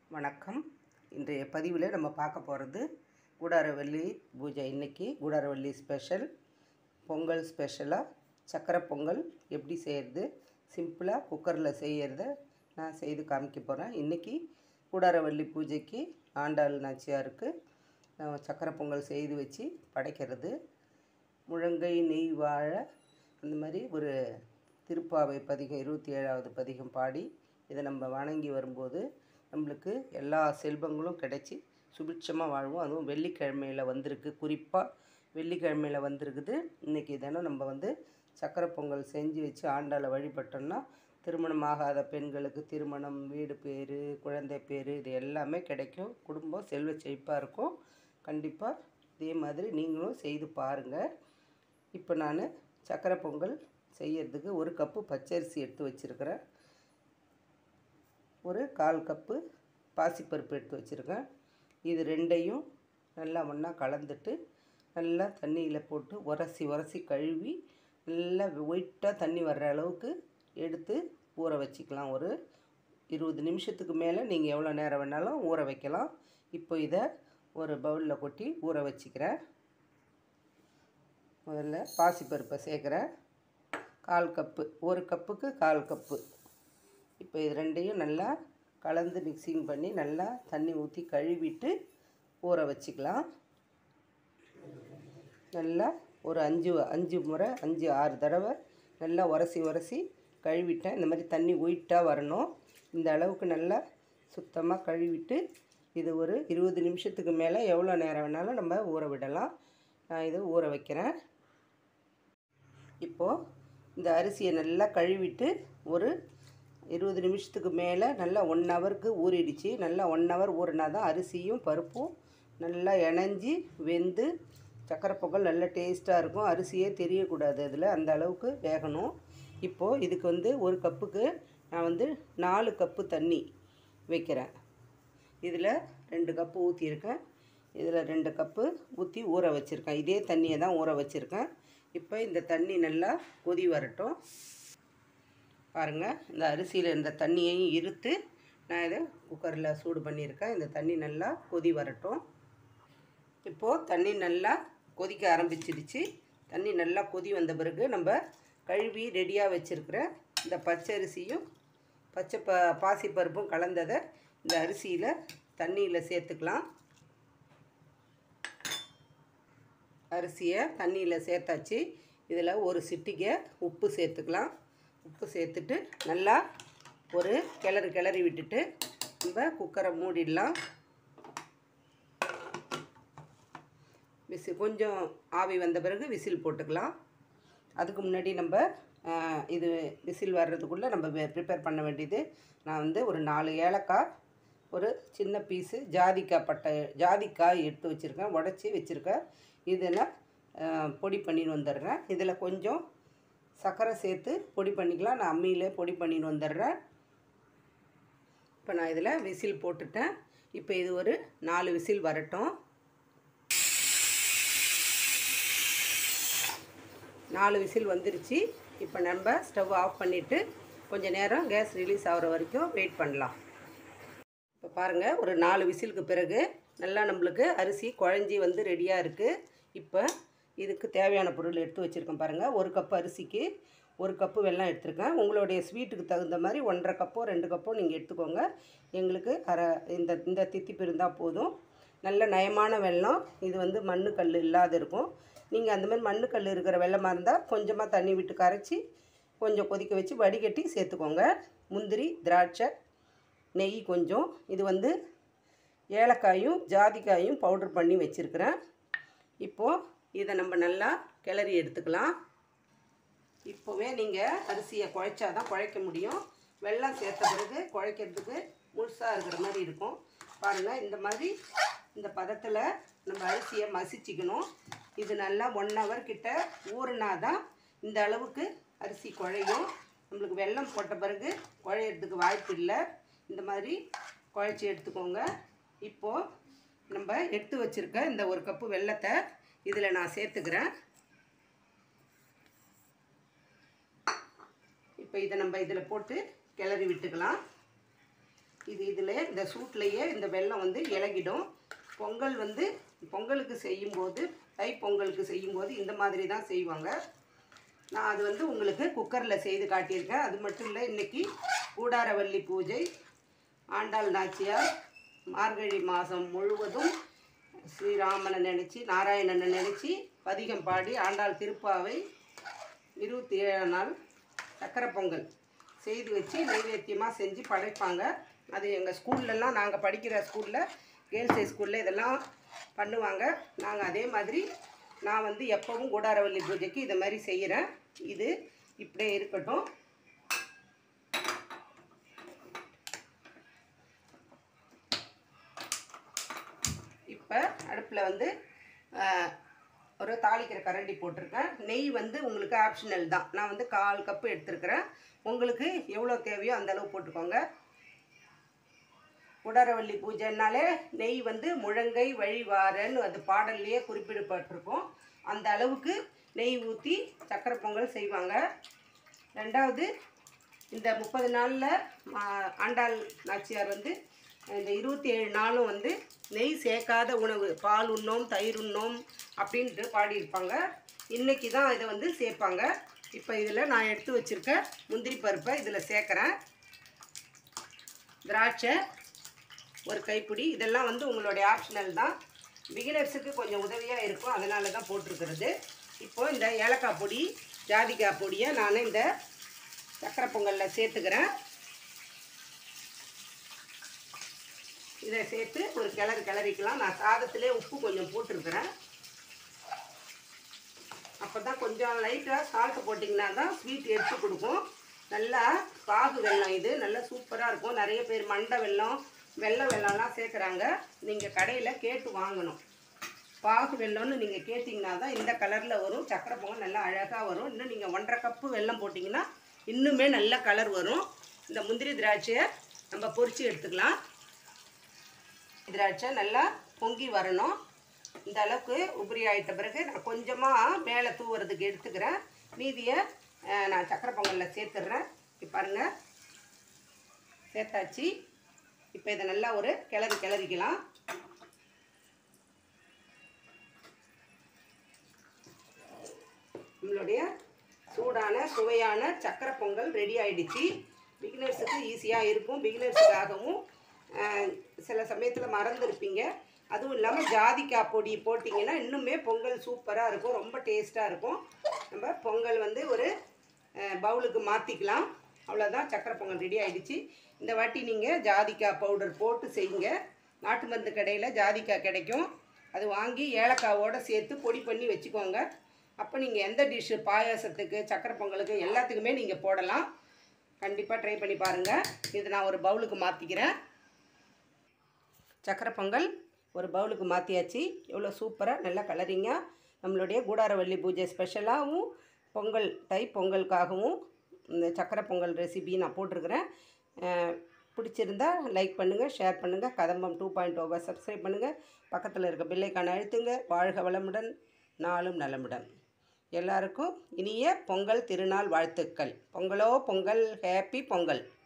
வணக்கம் இன்றைய பதிவில் நம்ம பார்க்க போகிறது கூடாரவள்ளி பூஜை இன்னைக்கு கூடாரவள்ளி ஸ்பெஷல் பொங்கல் ஸ்பெஷலாக சக்கரை பொங்கல் எப்படி செய்கிறது சிம்பிளாக குக்கரில் செய்கிறத நான் செய்து காமிக்க போகிறேன் இன்றைக்கி கூடாரவள்ளி பூஜைக்கு ஆண்டாள் நாச்சியாருக்கு நான் சக்கரை பொங்கல் செய்து வச்சு படைக்கிறது முழங்கை நெய் வாழை அந்த மாதிரி ஒரு திருப்பாவை பதிகம் இருபத்தி ஏழாவது பதிகம் பாடி இதை நம்ம வணங்கி வரும்போது நம்மளுக்கு எல்லா செல்வங்களும் கிடைச்சி சுபிட்சமாக வாழ்வோம் அதுவும் வெள்ளிக்கிழமையில் வந்திருக்கு குறிப்பாக வெள்ளிக்கிழமையில் வந்திருக்குது இன்றைக்கி தினம் நம்ம வந்து சக்கரை பொங்கல் செஞ்சு வச்சு ஆண்டாளை வழிபட்டோம்னா திருமணம் ஆகாத பெண்களுக்கு திருமணம் வீடு பேர் குழந்தை பேர் இது எல்லாமே கிடைக்கும் குடும்பம் செல்வ செழிப்பாக இருக்கும் கண்டிப்பாக இதே மாதிரி நீங்களும் செய்து பாருங்கள் இப்போ நான் சக்கரை பொங்கல் செய்யறதுக்கு ஒரு கப்பு பச்சரிசி எடுத்து வச்சுருக்கிறேன் ஒரு கால் கப்பு பாசிப்பருப்பு எடுத்து வச்சுருக்கேன் இது ரெண்டையும் நல்லா ஒன்றா கலந்துட்டு நல்லா தண்ணியில் போட்டு உரசி உரசி கழுவி நல்லா ஒயிட்டாக தண்ணி வர்ற அளவுக்கு எடுத்து ஊற வச்சுக்கலாம் ஒரு இருபது நிமிஷத்துக்கு மேலே நீங்கள் எவ்வளோ நேரம் வேணாலும் ஊற வைக்கலாம் இப்போ இதை ஒரு பவுலில் கொட்டி ஊற வச்சுக்கிறேன் முதல்ல பாசிப்பருப்பை சேர்க்குறேன் கால் கப்பு ஒரு கப்புக்கு கால் கப்பு இப்போ இது ரெண்டையும் நல்லா கலந்து மிக்சிங் பண்ணி நல்லா தண்ணி ஊற்றி கழுவிட்டு ஊற வச்சுக்கலாம் நல்லா ஒரு அஞ்சு அஞ்சு முறை அஞ்சு ஆறு தடவை நல்லா உரசி உரசி கழுவிட்டேன் இந்த மாதிரி தண்ணி ஒயிட்டாக வரணும் இந்த அளவுக்கு நல்லா சுத்தமாக கழுவிட்டு இது ஒரு இருபது நிமிஷத்துக்கு மேலே எவ்வளோ நேரம் வேணாலும் நம்ம ஊற விடலாம் நான் இது ஊற வைக்கிறேன் இப்போது இந்த அரிசியை நல்லா கழுவிட்டு ஒரு இருபது நிமிஷத்துக்கு மேலே நல்லா ஒன் ஹவருக்கு ஊறிடுச்சு நல்லா ஒன் ஹவர் ஊறினா தான் அரிசியும் பருப்பும் நல்லா இணைஞ்சி வெந்து சக்கரை பொங்கல் நல்ல டேஸ்ட்டாக இருக்கும் அரிசியே தெரியக்கூடாது அதில் அந்த அளவுக்கு வேகணும் இப்போது இதுக்கு வந்து ஒரு கப்புக்கு நான் வந்து நாலு கப்பு தண்ணி வைக்கிறேன் இதில் ரெண்டு கப்பு ஊற்றியிருக்கேன் இதில் ரெண்டு கப்பு ஊற்றி ஊற வச்சுருக்கேன் இதே தண்ணியை தான் ஊற வச்சுருக்கேன் இப்போ இந்த தண்ணி நல்லா கொதி வரட்டும் பாருங்கள் இந்த அரிசியில் இந்த தண்ணியையும் இருத்து நான் இதை குக்கரில் சூடு பண்ணியிருக்கேன் இந்த தண்ணி நல்லா கொதி வரட்டும் இப்போது தண்ணி நல்லா கொதிக்க ஆரம்பிச்சிடுச்சு தண்ணி நல்லா கொதி வந்த பிறகு நம்ம கழுவி ரெடியாக வச்சுருக்கிற இந்த பச்சரிசியும் பச்சை ப பாசிப்பருப்பும் கலந்ததை இந்த அரிசியில் தண்ணியில் சேர்த்துக்கலாம் அரிசியை தண்ணியில் சேர்த்தாச்சு இதில் ஒரு சிட்டிகை உப்பு சேர்த்துக்கலாம் உப்பு சேர்த்துட்டு நல்லா ஒரு கிளறு கிளறி விட்டுட்டு நம்ம குக்கரை மூடிடலாம் விசி கொஞ்சம் ஆவி வந்த பிறகு விசில் போட்டுக்கலாம் அதுக்கு முன்னாடி நம்ம இது விசில் வர்றதுக்குள்ளே நம்ம ப்ரிப்பேர் பண்ண வேண்டியது நான் வந்து ஒரு நாலு ஏலக்காய் ஒரு சின்ன பீஸு ஜாதிக்காய் பட்டை ஜாதிக்காய் எடுத்து வச்சுருக்கேன் உடச்சி வச்சுருக்கேன் இதில் பொடி பண்ணின்னு வந்துடுறேன் இதில் கொஞ்சம் சர்க்கரை சேர்த்து பொடி பண்ணிக்கலாம் நான் அம்மியில் பொடி பண்ணின்னு வந்துடுறேன் இப்போ நான் இதில் விசில் போட்டுட்டேன் இப்போ இது ஒரு நாலு விசில் வரட்டும் நாலு விசில் வந்துருச்சு இப்போ நம்ம ஸ்டவ் ஆஃப் பண்ணிவிட்டு கொஞ்சம் நேரம் கேஸ் ரிலீஸ் ஆகிற வரைக்கும் வெயிட் பண்ணலாம் இப்போ பாருங்கள் ஒரு நாலு விசிலுக்கு பிறகு நல்லா நம்மளுக்கு அரிசி குழஞ்சி வந்து ரெடியாக இருக்குது இப்போ இதுக்கு தேவையான பொருள் எடுத்து வச்சுருக்கேன் பாருங்கள் ஒரு கப்பு அரிசிக்கு ஒரு கப்பு வெல்லம் எடுத்திருக்கேன் உங்களுடைய ஸ்வீட்டுக்கு தகுந்த மாதிரி ஒன்றரை கப்போ ரெண்டு கப்போ நீங்கள் எடுத்துக்கோங்க எங்களுக்கு அரை இந்த இந்த தித்திப்பு இருந்தால் போதும் நல்ல நயமான வெல்லம் இது வந்து மண்ணு கல் இல்லாத இருக்கும் நீங்கள் அந்த மாதிரி மண்ணு கல் இருக்கிற வெள்ளமாக இருந்தால் கொஞ்சமாக தண்ணி விட்டு கரைச்சி கொஞ்சம் கொதிக்க வச்சு வடிகட்டி சேர்த்துக்கோங்க முந்திரி திராட்சை நெய் கொஞ்சம் இது வந்து ஏலக்காயும் ஜாதிக்காயும் பவுட்ரு பண்ணி வச்சுருக்கிறேன் இப்போது இதை நம்ம நல்லா கிளறி எடுத்துக்கலாம் இப்போவே நீங்கள் அரிசியை குழைச்சா தான் குழைக்க முடியும் வெள்ளம் சேர்த்த பிறகு குழைக்கிறதுக்கு முழுசாக இருக்கிற மாதிரி இருக்கும் பாருங்கள் இந்த மாதிரி இந்த பதத்தில் நம்ம அரிசியை மசிச்சிக்கணும் இது நல்லா ஒன் ஹவர் கிட்ட ஊறினா தான் இந்த அளவுக்கு அரிசி குழையும் நம்மளுக்கு வெள்ளம் போட்ட பிறகு குழையிறதுக்கு வாய்ப்பு இல்லை இந்த மாதிரி குழைச்சி எடுத்துக்கோங்க இப்போது நம்ம எடுத்து வச்சுருக்க இந்த ஒரு கப்பு வெள்ளத்தை இதில் நான் சேர்த்துக்கிறேன் இப்போ இதை நம்ம இதில் போட்டு கிளறி விட்டுக்கலாம் இது இதில் இந்த சூட்லேயே இந்த வெல்லம் வந்து இலகிடும் பொங்கல் வந்து பொங்கலுக்கு செய்யும்போது தை பொங்கலுக்கு செய்யும்போது இந்த மாதிரி தான் செய்வாங்க நான் அது வந்து உங்களுக்கு குக்கரில் செய்து காட்டியிருக்கேன் அது மட்டும் இல்லை இன்றைக்கி கூடாரவல்லி பூஜை ஆண்டாள் நாச்சியார் மார்கழி மாதம் முழுவதும் ஸ்ரீராமனை நினச்சி நாராயணனை நினச்சி பதிகம் பாடி ஆண்டாள் திருப்பாவை இருபத்தி ஏழாம் நாள் சக்கரை பொங்கல் செய்து வச்சு நைவேத்தியமாக செஞ்சு படைப்பாங்க அது எங்கள் ஸ்கூல்லலாம் நாங்கள் படிக்கிற ஸ்கூலில் கேர்ள்ஸ் ஹை ஸ்கூலில் இதெல்லாம் பண்ணுவாங்க நாங்கள் அதே மாதிரி நான் வந்து எப்போவும் கூடாரவல்லி பூஜைக்கு இதை மாதிரி செய்கிறேன் இது இப்படியே இருக்கட்டும் இப்போ அடுப்பில் வந்து ஆஹ், ஒரு தாளிக்கிற கரண்டி போட்டிருக்கேன் நெய் வந்து உங்களுக்கு ஆப்ஷனல் தான் நான் வந்து கால் கப்பு எடுத்துருக்கிறேன் உங்களுக்கு எவ்வளோ தேவையோ அந்த அளவு போட்டுக்கோங்க குடாரவள்ளி பூஜைனாலே நெய் வந்து முழங்கை வழிவாரன்னு அது பாடல்லையே குறிப்பிடப்பட்டிருக்கும் அந்த அளவுக்கு நெய் ஊற்றி சக்கரை பொங்கல் செய்வாங்க ரெண்டாவது இந்த முப்பது நாளில் ஆண்டாள் நாச்சியார் வந்து இந்த இருபத்தி ஏழு நாளும் வந்து நெய் சேர்க்காத உணவு பால் உண்ணோம் தயிர் உண்ணோம் அப்படின்ட்டு பாடியிருப்பாங்க இன்றைக்கி தான் இதை வந்து சேர்ப்பாங்க இப்போ இதில் நான் எடுத்து வச்சுருக்க முந்திரி பருப்பை இதில் சேர்க்குறேன் திராட்சை ஒரு கைப்பிடி இதெல்லாம் வந்து உங்களுடைய ஆப்ஷனல் தான் பிகினர்ஸுக்கு கொஞ்சம் உதவியாக இருக்கும் அதனால தான் போட்டிருக்கிறது இப்போது இந்த ஏலக்காய் பொடி ஜாதிக்காய் பொடியை நான் இந்த சக்கரை பொங்கலில் சேர்த்துக்கிறேன் இதை சேர்த்து ஒரு கிளறு கிளறிக்கலாம் நான் சாதத்திலே உப்பு கொஞ்சம் போட்டிருக்கிறேன் அப்போ தான் கொஞ்சம் லைட்டாக சால்ட்டு போட்டிங்கன்னா தான் ஸ்வீட் எடுத்து கொடுக்கும் நல்லா பாகு வெல்லம் இது நல்லா சூப்பராக இருக்கும் நிறைய பேர் மண்டை வெல்லம் வெள்ளை வெல்லம்லாம் சேர்க்குறாங்க நீங்கள் கடையில் கேட்டு வாங்கணும் பாகு வெல்லம்னு நீங்கள் கேட்டிங்கன்னா தான் இந்த கலரில் வரும் சக்கரை பொங்கல் நல்லா அழகாக வரும் இன்னும் நீங்கள் ஒன்றரை கப்பு வெல்லம் போட்டிங்கன்னா இன்னுமே நல்ல கலர் வரும் இந்த முந்திரி திராட்சையை நம்ம பொரித்து எடுத்துக்கலாம் திராட்சை நல்லா பொங்கி வரணும் இந்த அளவுக்கு உபரி ஆயிட்ட பிறகு நான் கொஞ்சமாக மேலே தூவுறதுக்கு எடுத்துக்கிறேன் மீதியை அஹ், நான் சக்கரை பொங்கலில் சேர்த்துடுறேன் இப்போ பாருங்க சேர்த்தாச்சு இப்போ இதை நல்லா ஒரு கிளறி கிளறிக்கலாம் நம்மளுடைய சூடான சுவையான சக்கரை பொங்கல் ரெடி ஆயிடுச்சு பிகினர்ஸுக்கு ஈஸியாக இருக்கும் பிகினர்ஸுக்காகவும் சில சமயத்தில் மறந்துருப்பீங்க அதுவும் இல்லாமல் ஜாதிக்காய் பொடி போட்டிங்கன்னா இன்னுமே பொங்கல் சூப்பராக இருக்கும் ரொம்ப டேஸ்ட்டாக இருக்கும் நம்ம பொங்கல் வந்து ஒரு பவுலுக்கு மாற்றிக்கலாம் அவ்வளோதான் சக்கரை பொங்கல் ரெடி ஆயிடுச்சு இந்த வாட்டி நீங்கள் ஜாதிக்காய் பவுடர் போட்டு செய்யுங்க நாட்டு மருந்து கடையில் ஜாதிக்காய் கிடைக்கும் அது வாங்கி ஏலக்காவோடு சேர்த்து பொடி பண்ணி வச்சுக்கோங்க அப்போ நீங்கள் எந்த டிஷ்ஷு பாயாசத்துக்கு சக்கரை பொங்கலுக்கு எல்லாத்துக்குமே நீங்கள் போடலாம் கண்டிப்பாக ட்ரை பண்ணி பாருங்கள் இது நான் ஒரு பவுலுக்கு மாற்றிக்கிறேன் சக்கரை பொங்கல் ஒரு பவுலுக்கு மாற்றியாச்சு எவ்வளோ சூப்பராக நல்லா கலரிங்காக நம்மளுடைய கூடாரவள்ளி பூஜை ஸ்பெஷலாகவும் பொங்கல் தை பொங்கலுக்காகவும் இந்த சக்கரை பொங்கல் ரெசிபி நான் போட்டிருக்கிறேன் அஹ், பிடிச்சிருந்தா லைக் பண்ணுங்கள் ஷேர் பண்ணுங்கள் கதம்பம் டூ பாயிண்ட் ஓவர் சப்ஸ்கிரைப் பண்ணுங்கள் பக்கத்தில் இருக்க பில்லைக்கான அழுத்துங்க வாழ்க வளமுடன் நாளும் நலமுடன் எல்லாருக்கும் இனிய பொங்கல் திருநாள் வாழ்த்துக்கள் பொங்கலோ பொங்கல் ஹேப்பி பொங்கல்